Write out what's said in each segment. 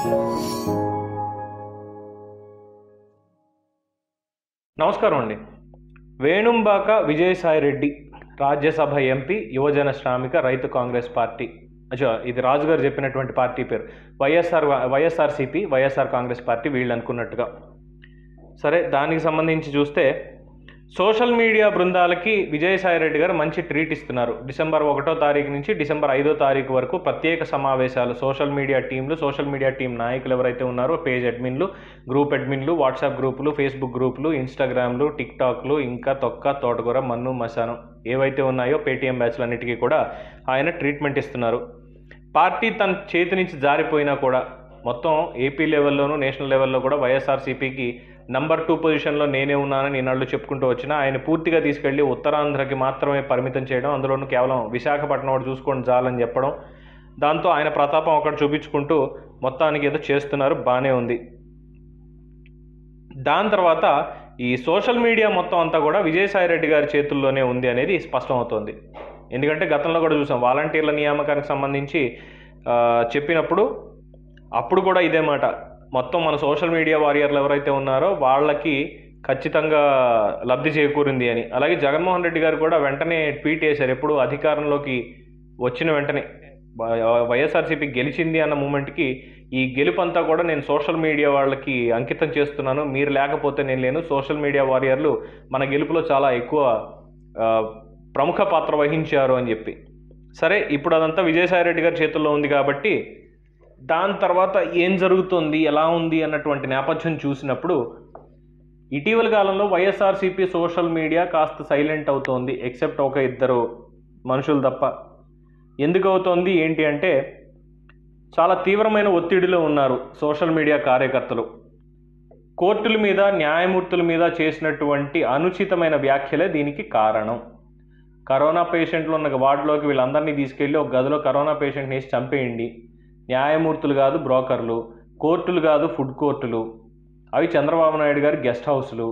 నమస్కారం అండి వేణుంబాక విజయసాయిరెడ్డి రాజ్యసభ ఎంపీ యువజన శ్రామిక రైతు కాంగ్రెస్ పార్టీ అచ్చా ఇది రాజు గారు చెప్పినటువంటి పార్టీ పేరు వైఎస్ఆర్ వైఎస్ఆర్సిపి వైఎస్ఆర్ కాంగ్రెస్ పార్టీ వీళ్ళు అనుకున్నట్టుగా సరే దానికి సంబంధించి చూస్తే సోషల్ మీడియా బృందాలకి విజయసాయిరెడ్డి గారు మంచి ట్రీట్ ఇస్తున్నారు డిసెంబర్ ఒకటో తారీఖు నుంచి డిసెంబర్ ఐదో తారీఖు వరకు ప్రత్యేక సమావేశాలు సోషల్ మీడియా టీంలు సోషల్ మీడియా టీం నాయకులు ఎవరైతే ఉన్నారో పేజ్ అడ్మిన్లు గ్రూప్ అడ్మిన్లు వాట్సాప్ గ్రూపులు ఫేస్బుక్ గ్రూపులు ఇన్స్టాగ్రామ్లు టిక్ టాక్లు ఇంకా తొక్క తోటకూర మన్ను మశానం ఏవైతే ఉన్నాయో పేటీఎం బ్యాచ్లన్నిటికీ కూడా ఆయన ట్రీట్మెంట్ ఇస్తున్నారు పార్టీ తన చేతి నుంచి జారిపోయినా కూడా మొత్తం ఏపీ లెవెల్లోనూ నేషనల్ లెవెల్లో కూడా వైఎస్ఆర్సీపీకి నంబర్ టూ పొజిషన్లో నేనే ఉన్నానని ఈనాళ్ళు చెప్పుకుంటూ వచ్చిన ఆయన పూర్తిగా తీసుకెళ్లి ఉత్తరాంధ్రకి మాత్రమే పరిమితం చేయడం అందులోనూ కేవలం విశాఖపట్నం ఒకటి చూసుకోండి చాలని చెప్పడం దాంతో ఆయన ప్రతాపం ఒకటి చూపించుకుంటూ మొత్తానికి ఏదో చేస్తున్నారు బాగానే ఉంది దాని తర్వాత ఈ సోషల్ మీడియా మొత్తం అంతా కూడా విజయసాయిరెడ్డి గారి చేతుల్లోనే ఉంది అనేది స్పష్టమవుతోంది ఎందుకంటే గతంలో కూడా చూసాం వాలంటీర్ల నియామకానికి సంబంధించి ఆ, చెప్పినప్పుడు అప్పుడు కూడా ఇదే మాట మొత్తం మన సోషల్ మీడియా వారియర్లు ఎవరైతే ఉన్నారో వాళ్ళకి ఖచ్చితంగా లబ్ధి చేకూరింది అని అలాగే జగన్మోహన్ రెడ్డి గారు కూడా వెంటనే ట్వీట్ చేశారు ఎప్పుడు అధికారంలోకి వచ్చిన వెంటనే వై- వైఎస్ఆర్సీపీ గెలిచింది అన్న మూమెంట్కి ఈ గెలుపు అంతా కూడా నేను సోషల్ మీడియా వాళ్ళకి అంకితం చేస్తున్నాను మీరు లేకపోతే నేను లేను సోషల్ మీడియా వారియర్లు మన గెలుపులో చాలా ఎక్కువ ఆ, ప్రముఖ పాత్ర వహించారు అని చెప్పి సరే ఇప్పుడు అదంతా విజయసాయిరెడ్డి గారి చేతుల్లో ఉంది కాబట్టి దాని తర్వాత ఏం జరుగుతుంది ఎలా ఉంది అన్నటువంటి నేపథ్యం చూసినప్పుడు ఇటీవల కాలంలో వైఎస్ఆర్సీపీ సోషల్ మీడియా కాస్త సైలెంట్ అవుతోంది ఎక్సెప్ట్ ఒక ఇద్దరు మనుషులు తప్ప ఎందుకు అవుతోంది ఏంటి అంటే చాలా తీవ్రమైన ఒత్తిడిలో ఉన్నారు సోషల్ మీడియా కార్యకర్తలు కోర్టుల మీద న్యాయమూర్తుల మీద చేసినటువంటి అనుచితమైన వ్యాఖ్యలే దీనికి కారణం కరోనా పేషెంట్లు ఉన్న వార్డులోకి వీళ్ళందరినీ తీసుకెళ్ళి ఒక గదిలో కరోనా పేషెంట్ని వేసి చంపేయండి న్యాయమూర్తులు కాదు బ్రోకర్లు కోర్టులు కాదు ఫుడ్ కోర్టులు అవి చంద్రబాబు నాయుడు గారి గెస్ట్ హౌస్లు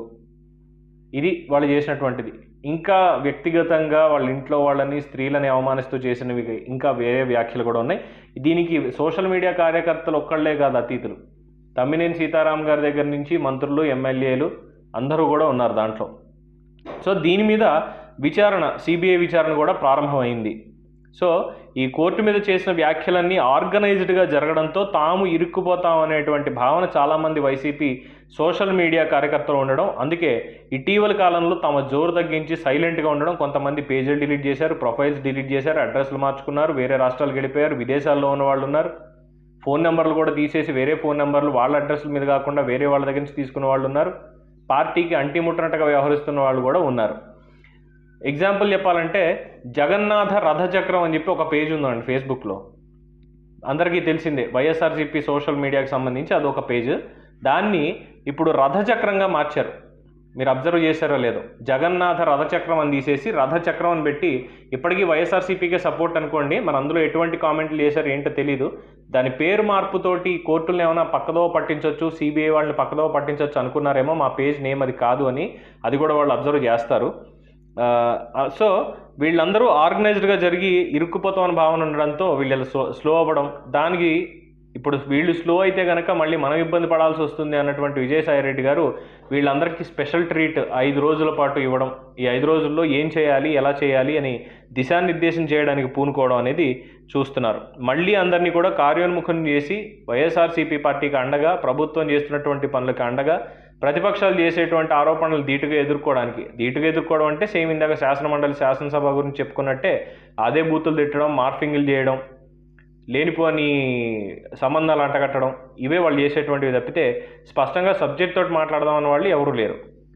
ఇది వాళ్ళు చేసినటువంటిది ఇంకా వ్యక్తిగతంగా వాళ్ళ ఇంట్లో వాళ్ళని స్త్రీలని అవమానిస్తూ చేసినవి ఇంకా వేరే వ్యాఖ్యలు కూడా ఉన్నాయి దీనికి సోషల్ మీడియా కార్యకర్తలు ఒక్కళ్ళే కాదు అతీతులు తమ్మినేని సీతారాం గారి దగ్గర నుంచి మంత్రులు ఎమ్మెల్యేలు అందరూ కూడా ఉన్నారు దాంట్లో సో దీని మీద విచారణ సిబిఐ విచారణ కూడా ప్రారంభమైంది సో ఈ కోర్టు మీద చేసిన వ్యాఖ్యలన్నీ ఆర్గనైజ్డ్గా జరగడంతో తాము ఇరుక్కుపోతాం అనేటువంటి భావన చాలామంది వైసీపీ సోషల్ మీడియా కార్యకర్తలు ఉండడం అందుకే ఇటీవల కాలంలో తమ జోరు తగ్గించి సైలెంట్గా ఉండడం కొంతమంది పేజీలు డిలీట్ చేశారు ప్రొఫైల్స్ డిలీట్ చేశారు అడ్రస్లు మార్చుకున్నారు వేరే రాష్ట్రాలకు వెళ్ళిపోయారు విదేశాల్లో ఉన్న వాళ్ళు ఉన్నారు ఫోన్ నెంబర్లు కూడా తీసేసి వేరే ఫోన్ నెంబర్లు వాళ్ళ అడ్రస్ల మీద కాకుండా వేరే వాళ్ళ దగ్గర నుంచి తీసుకున్న వాళ్ళు ఉన్నారు పార్టీకి అంటిముట్టనట్టుగా వ్యవహరిస్తున్న వాళ్ళు కూడా ఉన్నారు ఎగ్జాంపుల్ చెప్పాలంటే జగన్నాథ రథచక్రం అని చెప్పి ఒక పేజ్ ఉందండి ఫేస్బుక్లో అందరికీ తెలిసిందే వైఎస్ఆర్సీపీ సోషల్ మీడియాకి సంబంధించి అదొక పేజ్ దాన్ని ఇప్పుడు రథచక్రంగా మార్చారు మీరు అబ్జర్వ్ చేశారో లేదో జగన్నాథ రథచక్రం అని తీసేసి రథచక్రం అని పెట్టి ఇప్పటికీ వైఎస్ఆర్సీపీకే సపోర్ట్ అనుకోండి మన అందులో ఎటువంటి కామెంట్లు చేశారు ఏంటో తెలీదు దాని పేరు మార్పుతోటి కోర్టులను ఏమైనా పక్కదో పట్టించవచ్చు సిబిఐ వాళ్ళని పక్కదో పట్టించవచ్చు అనుకున్నారేమో మా పేజ్ నేమ్ అది కాదు అని అది కూడా వాళ్ళు అబ్జర్వ్ చేస్తారు ఆ, సో వీళ్ళందరూ ఆర్గనైజ్డ్గా జరిగి ఇరుక్కుపోతామని భావన ఉండడంతో వీళ్ళు స్లో స్లో అవ్వడం దానికి ఇప్పుడు వీళ్ళు స్లో అయితే కనుక మళ్ళీ మనం ఇబ్బంది పడాల్సి వస్తుంది అన్నటువంటి విజయసాయి రెడ్డి గారు వీళ్ళందరికీ స్పెషల్ ట్రీట్ ఐదు రోజుల పాటు ఇవ్వడం ఈ ఐదు రోజుల్లో ఏం చేయాలి ఎలా చేయాలి అని దిశానిర్దేశం చేయడానికి పూనుకోవడం అనేది చూస్తున్నారు మళ్ళీ అందరినీ కూడా కార్యోన్ముఖం చేసి వైఎస్ఆర్సీపీ పార్టీకి అండగా ప్రభుత్వం చేస్తున్నటువంటి పనులకు అండగా ప్రతిపక్షాలు చేసేటువంటి ఆరోపణలు ధీటుగా ఎదుర్కోవడానికి ధీటుగా ఎదుర్కోవడం అంటే సేమ్ ఇందాక శాసనమండలి శాసనసభ గురించి చెప్పుకున్నట్టే అదే బూతులు తిట్టడం మార్ఫింగ్లు చేయడం లేనిపోని సంబంధాలు అంటగట్టడం ఇవే వాళ్ళు చేసేటువంటివి తప్పితే స్పష్టంగా సబ్జెక్ట్ తోటి మాట్లాడదాం అన్న వాళ్ళు ఎవరు లేరు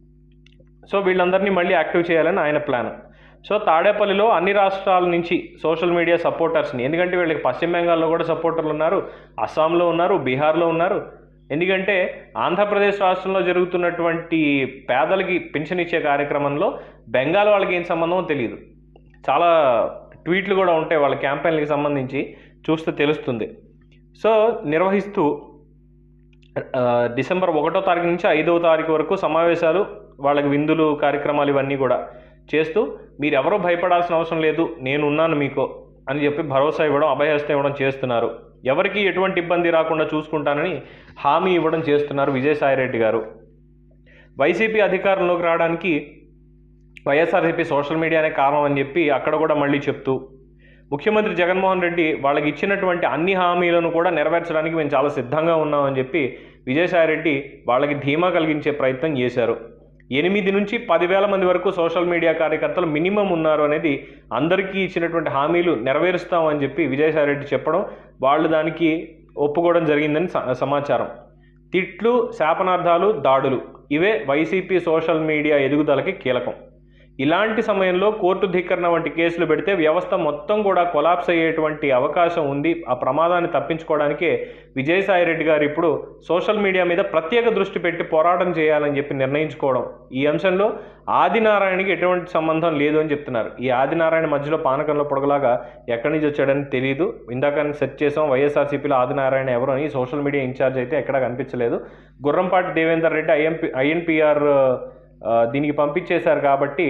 సో వీళ్ళందరినీ మళ్ళీ యాక్టివ్ చేయాలని ఆయన ప్లాన్ సో తాడేపల్లిలో అన్ని రాష్ట్రాల నుంచి సోషల్ మీడియా సపోర్టర్స్ని ఎందుకంటే వీళ్ళకి పశ్చిమ బెంగాల్లో కూడా సపోర్టర్లు ఉన్నారు అస్సాంలో ఉన్నారు బీహార్లో ఉన్నారు ఎందుకంటే ఆంధ్రప్రదేశ్ రాష్ట్రంలో జరుగుతున్నటువంటి పేదలకి పెన్షన్ ఇచ్చే కార్యక్రమంలో బెంగాల్ వాళ్ళకి ఏం సంబంధమో తెలియదు చాలా ట్వీట్లు కూడా ఉంటాయి వాళ్ళ క్యాంపెయిన్లకి సంబంధించి చూస్తే తెలుస్తుంది సో నిర్వహిస్తూ ఆ, డిసెంబర్ ఒకటో తారీఖు నుంచి ఐదవ తారీఖు వరకు సమావేశాలు వాళ్ళకి విందులు కార్యక్రమాలు ఇవన్నీ కూడా చేస్తూ మీరు ఎవరో భయపడాల్సిన అవసరం లేదు నేను ఉన్నాను మీకు అని చెప్పి భరోసా ఇవ్వడం అభయహస్తం ఇవ్వడం చేస్తున్నారు ఎవరికి ఎటువంటి ఇబ్బంది రాకుండా చూసుకుంటానని హామీ ఇవ్వడం చేస్తున్నారు విజయసాయిరెడ్డి గారు వైసీపీ అధికారంలోకి రావడానికి వైఎస్ఆర్సీపీ సోషల్ మీడియానే కారణం అని చెప్పి అక్కడ కూడా మళ్ళీ చెప్తూ ముఖ్యమంత్రి జగన్మోహన్ రెడ్డి వాళ్ళకి ఇచ్చినటువంటి అన్ని హామీలను కూడా నెరవేర్చడానికి మేము చాలా సిద్ధంగా ఉన్నామని చెప్పి విజయసాయిరెడ్డి వాళ్ళకి ధీమా కలిగించే ప్రయత్నం చేశారు ఎనిమిది నుంచి పదివేల మంది వరకు సోషల్ మీడియా కార్యకర్తలు మినిమం ఉన్నారు అనేది అందరికీ ఇచ్చినటువంటి హామీలు నెరవేరుస్తామని చెప్పి విజయసాయిరెడ్డి చెప్పడం వాళ్ళు దానికి ఒప్పుకోవడం జరిగిందని స- సమాచారం తిట్లు శాపనార్థాలు దాడులు ఇవే వైసీపీ సోషల్ మీడియా ఎదుగుదలకి కీలకం ఇలాంటి సమయంలో కోర్టు ధిక్కరణ వంటి కేసులు పెడితే వ్యవస్థ మొత్తం కూడా కొలాప్స్ అయ్యేటువంటి అవకాశం ఉంది ఆ ప్రమాదాన్ని తప్పించుకోవడానికే విజయసాయిరెడ్డి గారు ఇప్పుడు సోషల్ మీడియా మీద ప్రత్యేక దృష్టి పెట్టి పోరాటం చేయాలని చెప్పి నిర్ణయించుకోవడం ఈ అంశంలో ఆదినారాయణకి ఎటువంటి సంబంధం లేదు అని చెప్తున్నారు ఈ ఆదినారాయణ మధ్యలో పానకంలో పొడగలాగా ఎక్కడి నుంచి వచ్చాడని తెలియదు ఇందాక సెర్చ్ చేసాం వైఎస్ఆర్సీపీలో ఆదినారాయణ ఎవరు అని సోషల్ మీడియా ఇన్ఛార్జ్ అయితే ఎక్కడా కనిపించలేదు గుర్రంపాటి దేవేందర్ రెడ్డి ఐఎంపీ ఐఎన్పిఆర్ దీనికి పంపించేశారు కాబట్టి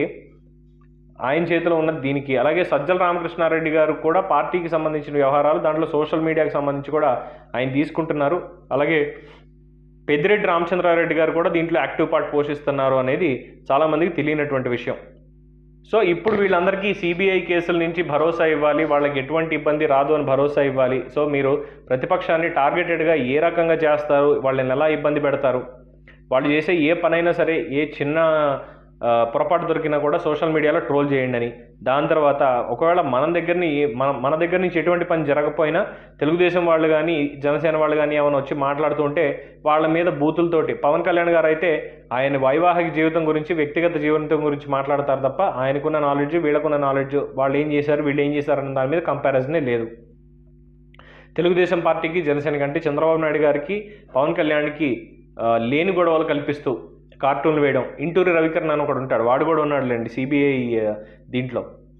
ఆయన చేతిలో ఉన్నది దీనికి అలాగే సజ్జల రామకృష్ణారెడ్డి గారు కూడా పార్టీకి సంబంధించిన వ్యవహారాలు దాంట్లో సోషల్ మీడియాకి సంబంధించి కూడా ఆయన తీసుకుంటున్నారు అలాగే పెద్దిరెడ్డి రామచంద్రారెడ్డి గారు కూడా దీంట్లో యాక్టివ్ పార్ట్ పోషిస్తున్నారు అనేది చాలామందికి తెలియనటువంటి విషయం సో ఇప్పుడు వీళ్ళందరికీ సిబిఐ కేసుల నుంచి భరోసా ఇవ్వాలి వాళ్ళకి ఎటువంటి ఇబ్బంది రాదు అని భరోసా ఇవ్వాలి సో మీరు ప్రతిపక్షాన్ని టార్గెటెడ్గా ఏ రకంగా చేస్తారు వాళ్ళని ఎలా ఇబ్బంది పెడతారు వాళ్ళు చేసే ఏ పనైనా సరే ఏ చిన్న ఆ, పొరపాటు దొరికినా కూడా సోషల్ మీడియాలో ట్రోల్ చేయండి అని దాని తర్వాత ఒకవేళ మన దగ్గరని మన మన దగ్గర నుంచి ఎటువంటి పని జరగకపోయినా తెలుగుదేశం వాళ్ళు కానీ జనసేన వాళ్ళు కానీ ఏమైనా వచ్చి మాట్లాడుతుంటే వాళ్ళ మీద బూతులతోటి పవన్ కళ్యాణ్ గారు అయితే ఆయన వైవాహిక జీవితం గురించి వ్యక్తిగత జీవితం గురించి మాట్లాడతారు తప్ప ఆయనకున్న నాలెడ్జ్ వీళ్ళకున్న నాలెడ్జ్ వాళ్ళు ఏం చేశారు వీళ్ళు ఏం చేశారు అన్న దాని మీద కంపారిజనే లేదు తెలుగుదేశం పార్టీకి జనసేన కంటే చంద్రబాబు నాయుడు గారికి పవన్ కళ్యాణ్కి ఆ, లేని గొడవలు కల్పిస్తూ కార్టూన్లు వేయడం ఇంటూరి రవికరణ్ అని ఒకడు ఉంటాడు వాడు కూడా ఉన్నాడులేండి సిబిఐ దీంట్లో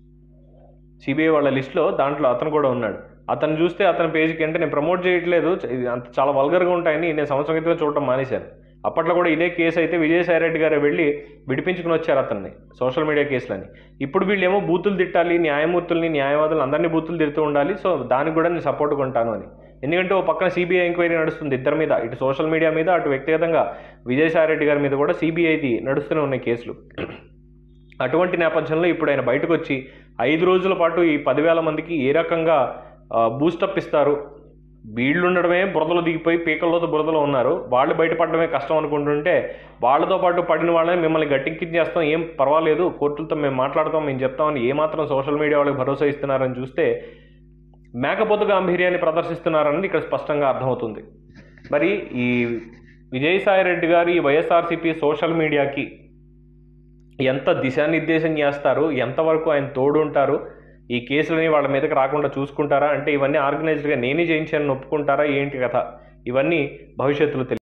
సిబిఐ వాళ్ళ లిస్ట్లో దాంట్లో అతను కూడా ఉన్నాడు అతను చూస్తే అతని పేజీకి అంటే నేను ప్రమోట్ చేయట్లేదు చ- ఇది అంత చాలా వల్గర్గా ఉంటాయని నేను సంవత్సరం క్రితమే చూడటం మానేశాను అప్పట్లో కూడా ఇదే కేసు అయితే విజయసాయి రెడ్డి గారు వెళ్ళి విడిపించుకుని వచ్చారు అతన్ని సోషల్ మీడియా కేసులని ఇప్పుడు వీళ్ళేమో బూతులు తిట్టాలి న్యాయమూర్తుల్ని న్యాయవాదులు అందరినీ బూతులు తిడుతూ ఉండాలి సో దానికి కూడా నేను సపోర్ట్గా ఉంటాను అని ఎందుకంటే ఓ పక్కన సిబిఐ ఎంక్వైరీ నడుస్తుంది ఇద్దరి మీద ఇటు సోషల్ మీడియా మీద అటు వ్యక్తిగతంగా విజయసాయి రెడ్డి గారి మీద కూడా సిబిఐది నడుస్తూనే ఉన్నాయి కేసులు అటువంటి నేపథ్యంలో ఇప్పుడు ఆయన బయటకు వచ్చి ఐదు రోజుల పాటు ఈ పదివేల మందికి ఏ రకంగా బూస్టప్ ఇస్తారు వీళ్ళు ఉండడమే బురదలో దిగిపోయి పీకల్లోతో బురదలో ఉన్నారు వాళ్ళు బయటపడడమే కష్టం అనుకుంటుంటే వాళ్ళతో పాటు పడిన వాళ్ళని మిమ్మల్ని గట్టెక్కించేస్తాం ఏం పర్వాలేదు కోర్టులతో మేము మాట్లాడతాం మేము చెప్తామని ఏమాత్రం సోషల్ మీడియా వాళ్ళకి భరోసా ఇస్తున్నారని చూస్తే మేకపోతు గాంభీర్యాన్ని ప్రదర్శిస్తున్నారని ఇక్కడ స్పష్టంగా అర్థమవుతుంది మరి ఈ విజయసాయి రెడ్డి గారు ఈ వైఎస్ఆర్సీపీ సోషల్ మీడియాకి ఎంత దిశానిర్దేశం చేస్తారు ఎంతవరకు ఆయన తోడు ఉంటారు ఈ కేసులని వాళ్ళ మీదకి రాకుండా చూసుకుంటారా అంటే ఇవన్నీ ఆర్గనైజ్డ్గా నేనే చేయించానని ఒప్పుకుంటారా ఏంటి కథ ఇవన్నీ భవిష్యత్తులో తెలియదు